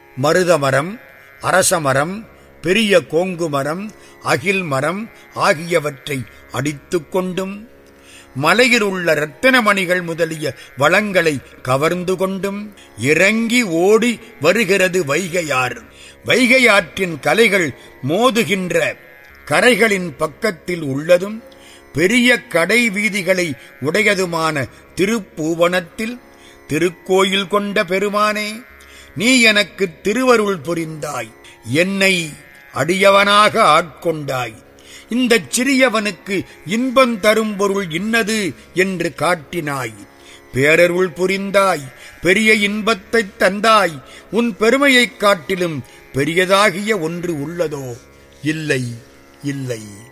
மருதமரம் அரசமரம் பெரிய கோங்கு மரம் அகில் மரம் ஆகியவற்றை அடித்துக் கொண்டும் மலையில் உள்ள இரத்தினமணிகள் முதலிய வளங்களை கவர்ந்து கொண்டும் இறங்கி ஓடி வருகிறது வைகையார் வைகையாற்றின் கலைகள் மோதுகின்ற கரைகளின் பக்கத்தில் உள்ளதும் பெரிய கடை வீதிகளை உடையதுமான திருப்பூவனத்தில் திருக்கோயில் கொண்ட பெருமானே நீ எனக்கு திருவருள் புரிந்தாய் என்னை அடியவனாக ஆட்கொண்டாய் இந்தச் சிறியவனுக்கு இன்பம் தரும் பொருள் இன்னது என்று காட்டினாய் பேரருள் புரிந்தாய் பெரிய இன்பத்தைத் தந்தாய் உன் பெருமையைக் காட்டிலும் பெரியதாகிய ஒன்று உள்ளதோ இல்லை இல்லை